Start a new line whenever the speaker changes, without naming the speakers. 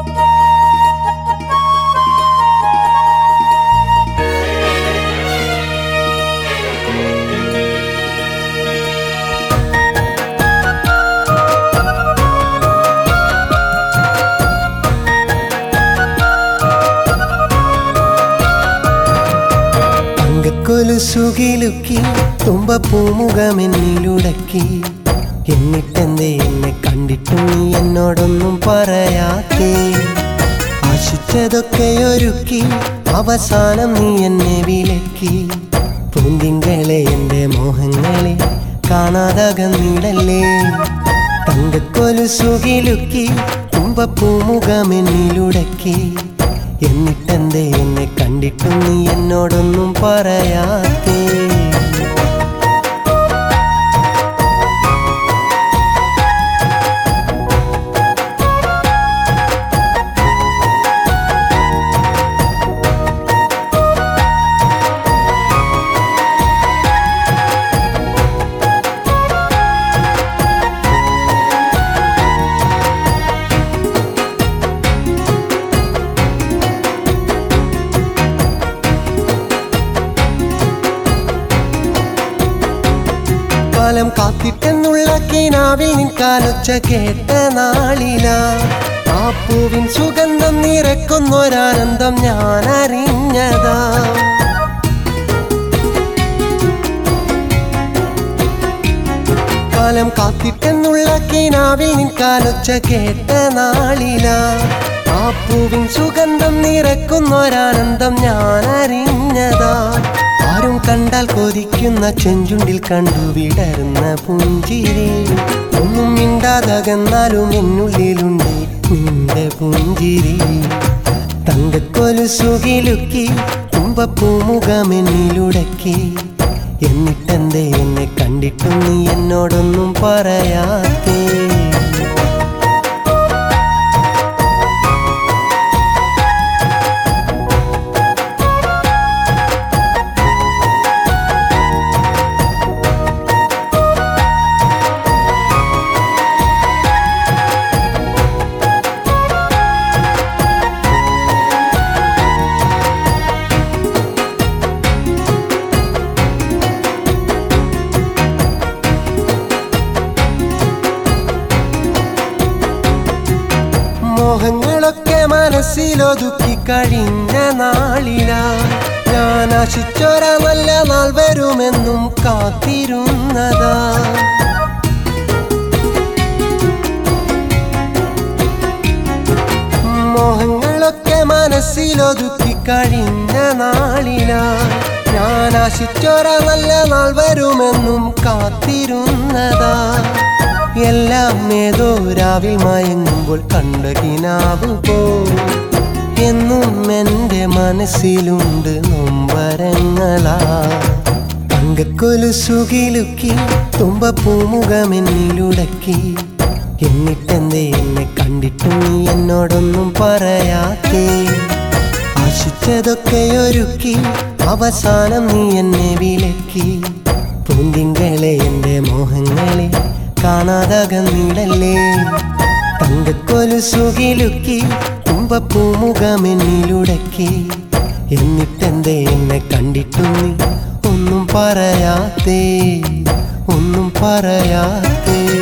തങ്കക്കൊലുസുകിലുക്കി തുമ്പപ്പൂമുഖമെന്നിലുടക്കി എന്നിട്ടെന്തേ എന്നെ കണ്ടിട്ടും നീ എന്നോടൊന്നും പറയാത്തേ ആശിച്ചതൊക്കെ ഒരുക്കി അവസാനം നീ എന്നെ വിലക്കി പൂന്തിങ്കളെ എൻ്റെ മോഹങ്ങളെ കാണാതകന്നിടല്ലേ തങ്കക്കൊലുസുകിലുക്കി തുമ്പപ്പൂമുഖമെന്നിലുടക്കി എന്നിട്ടെന്തേ എന്നെ കണ്ടിട്ടും നീ എന്നോടൊന്നും പറയാത്തേ കാലം കാത്തിട്ടെന്നുള്ള കിനാവിൽ നിൻ കാലൊച്ച കേട്ട നാളില ആ പൂവിൻ സുഗന്ധം നിറക്കുന്നൊരാനന്ദം ഞാൻ അറിഞ്ഞതാ കാലം കാത്തിട്ടെന്നുള്ള കിനാവിൽ നിൻ കാലൊച്ച കേട്ട നാളില ആ പൂവിൻ സുഗന്ധം നിറക്കുന്നൊരാനന്ദം ഞാൻ അറിഞ്ഞതാ ആരും കണ്ടാൽ കൊതിക്കുന്ന ചെഞ്ചുണ്ടിൽ കണ്ടു വിടരുന്ന പുഞ്ചിരി ഒന്നും മിണ്ടാതകന്നാലും എന്നുള്ളിലുണ്ട് നിന്റെ പുഞ്ചിരി തങ്കക്കൊലുസുകിലുക്കി തുമ്പപ്പൂമുഖമെന്നിലുടക്കി എന്നിട്ടെന്തേ എന്നെ കണ്ടിട്ടും നീ എന്നോടൊന്നും പറയാത്തേ മോഹങ്ങളൊക്കെ മനസ്സിലൊതുക്കി കഴിഞ്ഞ നാളില ഞാൻ ആശിച്ചൊരാ നല്ല നാൾ വരുമെന്നും കാത്തിരുന്നതാ മോഹങ്ങളൊക്കെ മനസ്സിലൊതുക്കി കഴിഞ്ഞ നാളില ഞാൻ ആശിച്ചൊരാ നല്ല നാൾ വരുമെന്നും കാത്തിരുന്നതാ എല്ലാം ഏതോ രാവിൽ മയങ്ങുമ്പോൾ കണ്ട കിനാവ് പോ എന്നും എൻ്റെ മനസ്സിലുണ്ട് നൊമ്പരങ്ങളാ തങ്കക്കൊലുസുകിലുക്കി തുമ്പപ്പൂമുഖമെന്നിലുടക്കി എന്നിട്ടെന്തേ എന്നെ കണ്ടിട്ടും നീ എന്നോടൊന്നും പറയാത്തേ ആശിച്ചതൊക്കെ ഒരുക്കി അവസാനം നീ എന്നെ വിലക്കി പൂന്തിങ്കളെ എൻ്റെ മോഹങ്ങളെ കാണാതകന്നിടല്ലേ തങ്കക്കൊലുസുകിലുക്കി തുമ്പപ്പൂമുഖമെന്നിലുടക്കി എന്നിട്ടെന്തേ എന്നെ കണ്ടിട്ടും നീ ഒന്നും പറയാത്തേ ഒന്നും പറയാത്തേ